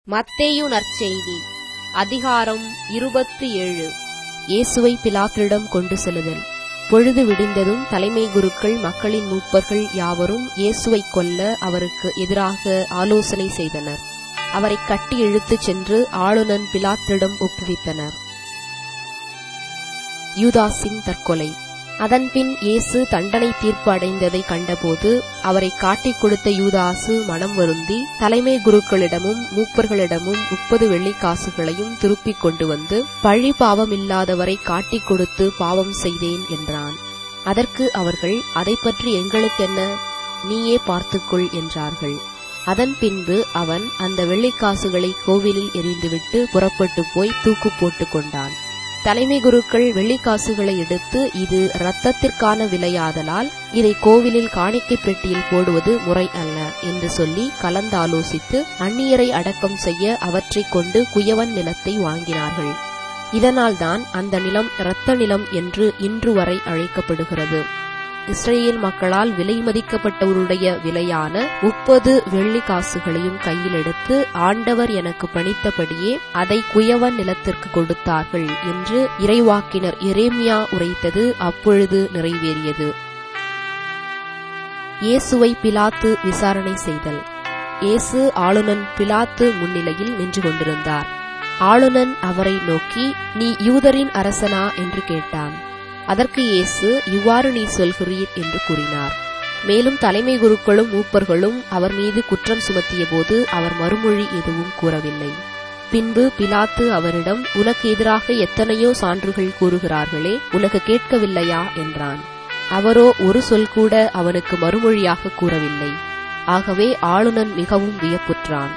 மத்தேயு நற்செய்தி அதிகாரம் இருபத்தி ஏழு இயேசுவை பிலாத்திடம் கொண்டு செல்லுதல் பொழுது விடிந்ததும் தலைமை குருக்கள் மக்களின் மூப்பர்கள் யாவரும் இயேசுவைக் கொல்ல அவருக்கு எதிராக ஆலோசனை செய்தனர் அவரை கட்டி இழுத்துச் சென்று ஆளுநன் பிலாத்திடம் ஒப்புவித்தனர் யூதாஸின் தற்கொலை அதன்பின் இயேசு தண்டனை தீர்ப்பு அடைந்ததை கண்டபோது அவரை காட்டிக் கொடுத்த யூதாசு மனம் வருந்தி தலைமை குருக்களிடமும் மூப்பர்களிடமும் முப்பது வெள்ளிக்காசுகளையும் திருப்பிக் கொண்டு வந்து பழி பாவமில்லாதவரை காட்டிக் கொடுத்து பாவம் செய்தேன் என்றான் அதற்கு அவர்கள் அதை பற்றி எங்களுக்கென்ன நீயே பார்த்துக்கொள் என்றார்கள் அதன் பின்பு அவன் அந்த வெள்ளிக்காசுகளை கோவிலில் எறிந்துவிட்டு புறப்பட்டு போய் தூக்கு போட்டுக் கொண்டான் தலைமை குருக்கள் வெள்ளிக்காசுகளை எடுத்து இது இரத்தத்திற்கான விலையாதலால் இதை கோவிலில் காணிக்கை பெட்டியில் போடுவது முறை அல்ல என்று சொல்லி கலந்தாலோசித்து அந்நியரை அடக்கம் செய்ய அவற்றைக் கொண்டு குயவன் நிலத்தை வாங்கினார்கள் இதனால்தான் அந்த நிலம் இரத்த நிலம் என்று இன்று வரை அழைக்கப்படுகிறது இஸ்ரேல் மக்களால் விலை மதிக்கப்பட்டவருடைய விலையான முப்பது வெள்ளி காசுகளையும் கையில் எடுத்து ஆண்டவர் எனக்கு பணித்தபடியே அதை குயவன் நிலத்திற்கு கொடுத்தார்கள் என்று இறைவாக்கினர் எரேமியா உரைத்தது அப்பொழுது நிறைவேறியது இயேசுவை பிலாத்து விசாரணை செய்தல் இயேசு ஆளுநன் பிலாத்து முன்னிலையில் நின்று கொண்டிருந்தார் ஆளுநன் அவரை நோக்கி நீ யூதரின் அரசனா என்று கேட்டான் அதற்கு இயேசு இவ்வாறு நீ சொல்கிறீர் என்று கூறினார் மேலும் தலைமை குருக்களும் மூப்பர்களும் அவர் மீது குற்றம் சுமத்தியபோது அவர் மறுமொழி எதுவும் கூறவில்லை பின்பு பிலாத்து அவரிடம் உனக்கு எதிராக எத்தனையோ சான்றுகள் கூறுகிறார்களே உனக்கு கேட்கவில்லையா என்றான் அவரோ ஒரு சொல் கூட அவனுக்கு மறுமொழியாக கூறவில்லை ஆகவே ஆளுநன் மிகவும் வியப்புற்றான்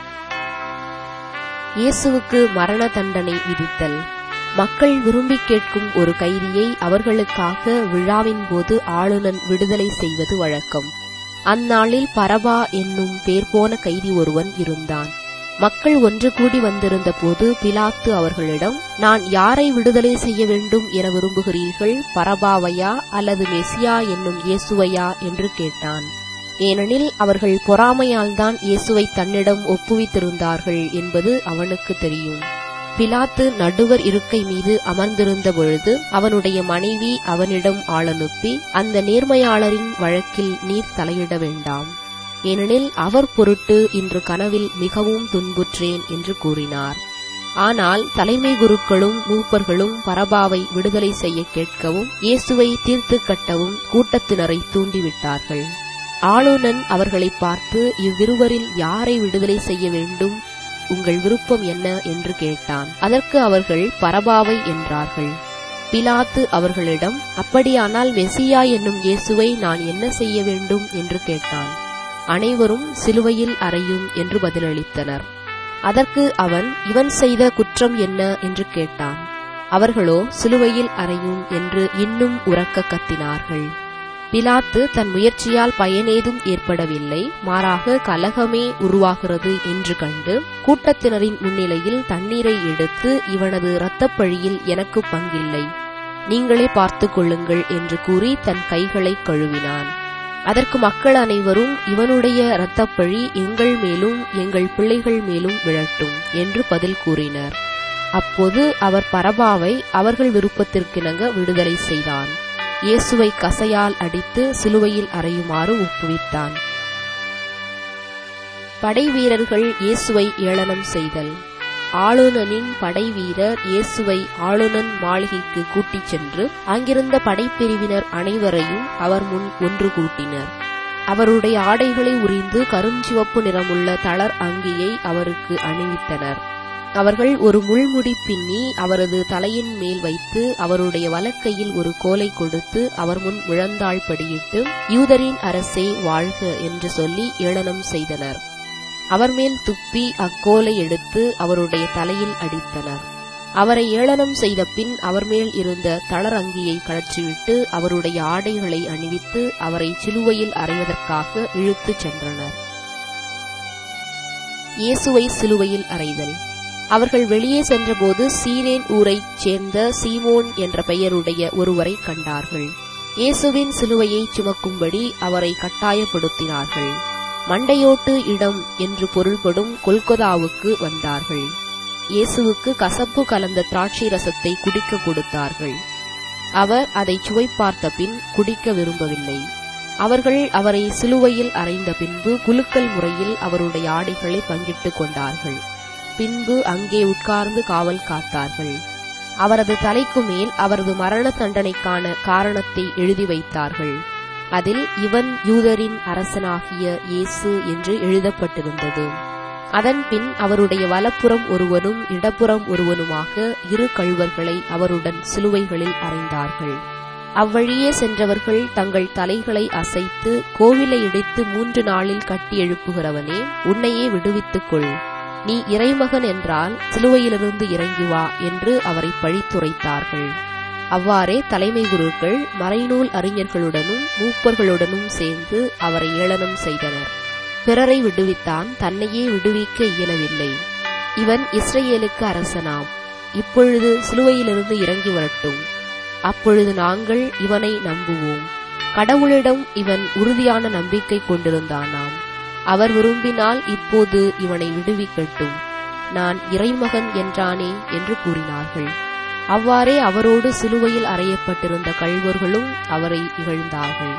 இயேசுவுக்கு மரண தண்டனை விதித்தல் மக்கள் விரும்பி கேட்கும் ஒரு கைதியை அவர்களுக்காக விழாவின் போது ஆளுநன் விடுதலை செய்வது வழக்கம் அந்நாளில் பரபா என்னும் பேர் போன கைதி ஒருவன் இருந்தான் மக்கள் ஒன்று கூடி வந்திருந்த போது பிலாத்து அவர்களிடம் நான் யாரை விடுதலை செய்ய வேண்டும் என விரும்புகிறீர்கள் பரபாவையா அல்லது மெசியா என்னும் இயேசுவையா என்று கேட்டான் ஏனெனில் அவர்கள் பொறாமையால்தான் இயேசுவை தன்னிடம் ஒப்புவித்திருந்தார்கள் என்பது அவனுக்கு தெரியும் பிலாத்து நடுவர் இருக்கை மீது அமர்ந்திருந்த பொழுது அவனுடைய மனைவி அவனிடம் ஆளனுப்பி அந்த நேர்மையாளரின் வழக்கில் நீர் தலையிட வேண்டாம் ஏனெனில் அவர் பொருட்டு இன்று கனவில் மிகவும் துன்புற்றேன் என்று கூறினார் ஆனால் தலைமை குருக்களும் மூப்பர்களும் பரபாவை விடுதலை செய்ய கேட்கவும் இயேசுவை தீர்த்து கட்டவும் கூட்டத்தினரை தூண்டிவிட்டார்கள் ஆளுநன் அவர்களை பார்த்து இவ்விருவரில் யாரை விடுதலை செய்ய வேண்டும் உங்கள் விருப்பம் என்ன என்று கேட்டான் அதற்கு அவர்கள் பரபாவை என்றார்கள் பிலாத்து அவர்களிடம் அப்படியானால் மெசியா என்னும் இயேசுவை நான் என்ன செய்ய வேண்டும் என்று கேட்டான் அனைவரும் சிலுவையில் அறையும் என்று பதிலளித்தனர் அதற்கு அவன் இவன் செய்த குற்றம் என்ன என்று கேட்டான் அவர்களோ சிலுவையில் அறையும் என்று இன்னும் உறக்க கத்தினார்கள் பிலாத்து தன் முயற்சியால் பயனேதும் ஏற்படவில்லை மாறாக கலகமே உருவாகிறது என்று கண்டு கூட்டத்தினரின் முன்னிலையில் தண்ணீரை எடுத்து இவனது இரத்தப்பழியில் எனக்கு பங்கில்லை நீங்களே பார்த்து கொள்ளுங்கள் என்று கூறி தன் கைகளை கழுவினான் அதற்கு மக்கள் அனைவரும் இவனுடைய இரத்தப்பழி எங்கள் மேலும் எங்கள் பிள்ளைகள் மேலும் விழட்டும் என்று பதில் கூறினர் அப்போது அவர் பரபாவை அவர்கள் விருப்பத்திற்கிணங்க விடுதலை செய்தான் இயேசுவை கசையால் அடித்து சிலுவையில் அறையுமாறு ஒப்புவித்தான் படை வீரர்கள் இயேசுவை ஏளனம் செய்தல் ஆளுநனின் படை வீரர் இயேசுவை ஆளுநன் மாளிகைக்கு கூட்டிச் சென்று அங்கிருந்த படைப்பிரிவினர் அனைவரையும் அவர் முன் ஒன்று கூட்டினர் அவருடைய ஆடைகளை உரிந்து கருஞ்சிவப்பு நிறமுள்ள தளர் அங்கியை அவருக்கு அணிவித்தனர் அவர்கள் ஒரு முள்முடி பின்னி அவரது தலையின் மேல் வைத்து அவருடைய வலக்கையில் ஒரு கோலை கொடுத்து அவர் முன் விழந்தாள் படியிட்டு யூதரின் அரசே வாழ்க என்று சொல்லி ஏளனம் செய்தனர் அவர் மேல் துப்பி அக்கோலை எடுத்து அவருடைய தலையில் அடித்தனர் அவரை ஏளனம் செய்த பின் அவர் மேல் இருந்த தளர் அங்கியை கழற்றிவிட்டு அவருடைய ஆடைகளை அணிவித்து அவரை சிலுவையில் அறைவதற்காக இழுத்துச் சென்றனர் இயேசுவை சிலுவையில் அறைதல் அவர்கள் வெளியே சென்றபோது சீரேன் ஊரைச் சேர்ந்த சீமோன் என்ற பெயருடைய ஒருவரை கண்டார்கள் இயேசுவின் சிலுவையை சுமக்கும்படி அவரை கட்டாயப்படுத்தினார்கள் மண்டையோட்டு இடம் என்று பொருள்படும் கொல்கொதாவுக்கு வந்தார்கள் இயேசுவுக்கு கசப்பு கலந்த திராட்சை ரசத்தை குடிக்க கொடுத்தார்கள் அவர் அதை சுவை பார்த்த பின் குடிக்க விரும்பவில்லை அவர்கள் அவரை சிலுவையில் அறைந்த பின்பு குலுக்கல் முறையில் அவருடைய ஆடைகளை பங்கிட்டுக் கொண்டார்கள் பின்பு அங்கே உட்கார்ந்து காவல் காத்தார்கள் அவரது தலைக்கு மேல் அவரது மரண தண்டனைக்கான காரணத்தை எழுதி வைத்தார்கள் அதில் இவன் யூதரின் அரசனாகிய இயேசு என்று எழுதப்பட்டிருந்தது அதன்பின் அவருடைய வலப்புறம் ஒருவனும் இடப்புறம் ஒருவனுமாக இரு கழுவர்களை அவருடன் சிலுவைகளில் அறைந்தார்கள் அவ்வழியே சென்றவர்கள் தங்கள் தலைகளை அசைத்து கோவிலை இடித்து மூன்று நாளில் கட்டி எழுப்புகிறவனே உன்னையே விடுவித்துக் கொள் நீ இறைமகன் என்றால் சிலுவையிலிருந்து இறங்கி வா என்று அவரை பழித்துரைத்தார்கள் அவ்வாறே தலைமை குருக்கள் மறைநூல் அறிஞர்களுடனும் மூப்பர்களுடனும் சேர்ந்து அவரை ஏளனம் செய்தனர் பிறரை விடுவித்தான் தன்னையே விடுவிக்க இயலவில்லை இவன் இஸ்ரேலுக்கு அரசனாம் இப்பொழுது சிலுவையிலிருந்து இறங்கி வரட்டும் அப்பொழுது நாங்கள் இவனை நம்புவோம் கடவுளிடம் இவன் உறுதியான நம்பிக்கை கொண்டிருந்தானாம் அவர் விரும்பினால் இப்போது இவனை விடுவிக்கட்டும் நான் இறைமகன் என்றானே என்று கூறினார்கள் அவ்வாறே அவரோடு சிலுவையில் அறையப்பட்டிருந்த கள்வர்களும் அவரை இகழ்ந்தார்கள்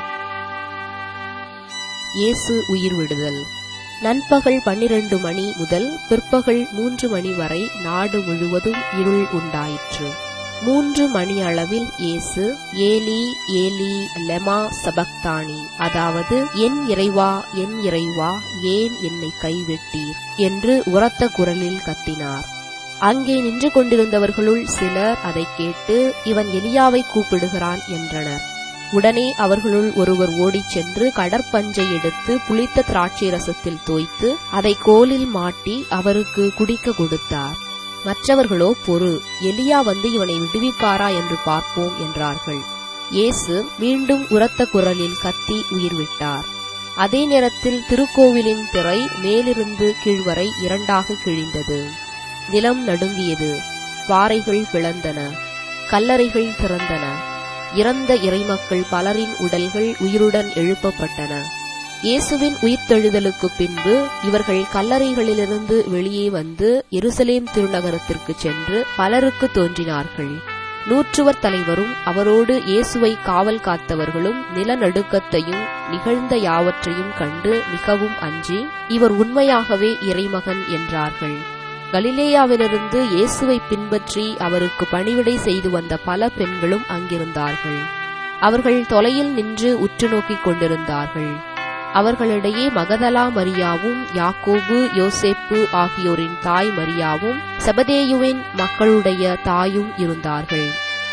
இயேசு உயிர் விடுதல் நண்பகல் பன்னிரண்டு மணி முதல் பிற்பகல் மூன்று மணி வரை நாடு முழுவதும் இருள் உண்டாயிற்று மூன்று மணி அளவில் இயேசு ஏலி ஏலி லெமா சபக்தானி அதாவது என் இறைவா என் இறைவா ஏன் என்னை கைவிட்டீர் என்று உரத்த குரலில் கத்தினார் அங்கே நின்று கொண்டிருந்தவர்களுள் சிலர் அதை கேட்டு இவன் எலியாவை கூப்பிடுகிறான் என்றனர் உடனே அவர்களுள் ஒருவர் ஓடிச் சென்று கடற்பஞ்சை எடுத்து புளித்த திராட்சை ரசத்தில் தோய்த்து அதை கோலில் மாட்டி அவருக்கு குடிக்க கொடுத்தார் மற்றவர்களோ பொறு எலியா வந்து இவனை விடுவிப்பாரா என்று பார்ப்போம் என்றார்கள் இயேசு மீண்டும் உரத்த குரலில் கத்தி உயிர் விட்டார் அதே நேரத்தில் திருக்கோவிலின் திரை மேலிருந்து கீழ்வரை இரண்டாக கிழிந்தது நிலம் நடுங்கியது பாறைகள் பிளந்தன கல்லறைகள் திறந்தன இறந்த இறைமக்கள் பலரின் உடல்கள் உயிருடன் எழுப்பப்பட்டன இயேசுவின் உயிர்த்தெழுதலுக்கு பின்பு இவர்கள் கல்லறைகளிலிருந்து வெளியே வந்து எருசலேம் திருநகரத்திற்கு சென்று பலருக்கு தோன்றினார்கள் நூற்றுவர் தலைவரும் அவரோடு இயேசுவை காவல் காத்தவர்களும் நிலநடுக்கத்தையும் நிகழ்ந்த யாவற்றையும் கண்டு மிகவும் அஞ்சி இவர் உண்மையாகவே இறைமகன் என்றார்கள் கலிலேயாவிலிருந்து இயேசுவை பின்பற்றி அவருக்கு பணிவிடை செய்து வந்த பல பெண்களும் அங்கிருந்தார்கள் அவர்கள் தொலையில் நின்று உற்று நோக்கிக் கொண்டிருந்தார்கள் அவர்களிடையே மகதலா மரியாவும் யாக்கோபு யோசேப்பு ஆகியோரின் தாய் மரியாவும் செபதேயுவின் மக்களுடைய தாயும் இருந்தார்கள்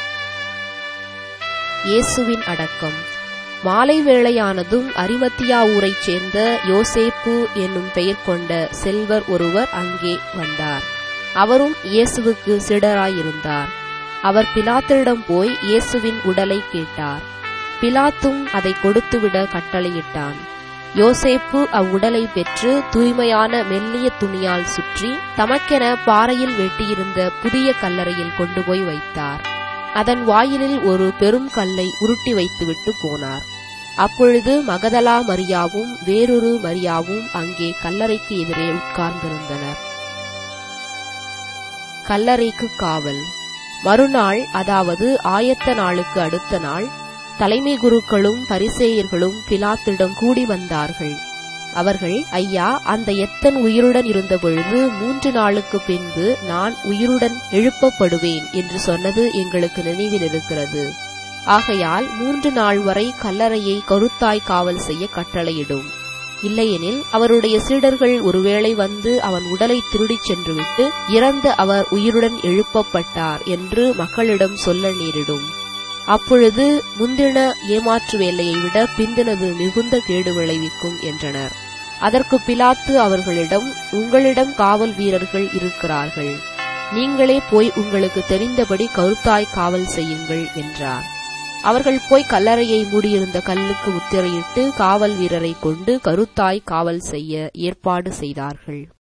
இயேசுவின் அடக்கம் மாலை வேளையானதும் அரிமத்தியா ஊரைச் சேர்ந்த யோசேப்பு என்னும் பெயர் கொண்ட செல்வர் ஒருவர் அங்கே வந்தார் அவரும் இயேசுவுக்கு சிடராயிருந்தார் அவர் பிலாத்திடம் போய் இயேசுவின் உடலை கேட்டார் பிலாத்தும் அதை கொடுத்துவிட கட்டளையிட்டான் யோசேப்பு அவ்வுடலை பெற்று தூய்மையான மெல்லிய துணியால் சுற்றி தமக்கென பாறையில் வெட்டியிருந்த புதிய கல்லறையில் கொண்டு போய் வைத்தார் அதன் வாயிலில் ஒரு பெரும் கல்லை உருட்டி வைத்துவிட்டு போனார் அப்பொழுது மகதலா மரியாவும் வேறொரு மரியாவும் அங்கே கல்லறைக்கு எதிரே உட்கார்ந்திருந்தனர் கல்லறைக்கு காவல் மறுநாள் அதாவது ஆயத்த நாளுக்கு அடுத்த நாள் தலைமை குருக்களும் பரிசேயர்களும் பிலாத்திடம் கூடி வந்தார்கள் அவர்கள் ஐயா அந்த எத்தன் உயிருடன் இருந்தபொழுது மூன்று நாளுக்கு பின்பு நான் உயிருடன் எழுப்பப்படுவேன் என்று சொன்னது எங்களுக்கு நினைவில் இருக்கிறது ஆகையால் மூன்று நாள் வரை கல்லறையை கருத்தாய் காவல் செய்ய கட்டளையிடும் இல்லையெனில் அவருடைய சீடர்கள் ஒருவேளை வந்து அவன் உடலை திருடிச் சென்றுவிட்டு இறந்த அவர் உயிருடன் எழுப்பப்பட்டார் என்று மக்களிடம் சொல்ல நேரிடும் அப்பொழுது முந்தின ஏமாற்று வேலையை விட பிந்தினது மிகுந்த கேடு விளைவிக்கும் என்றனர் அதற்கு பிலாத்து அவர்களிடம் உங்களிடம் காவல் வீரர்கள் இருக்கிறார்கள் நீங்களே போய் உங்களுக்கு தெரிந்தபடி கருத்தாய் காவல் செய்யுங்கள் என்றார் அவர்கள் போய் கல்லறையை மூடியிருந்த கல்லுக்கு முத்திரையிட்டு காவல் வீரரை கொண்டு கருத்தாய் காவல் செய்ய ஏற்பாடு செய்தார்கள்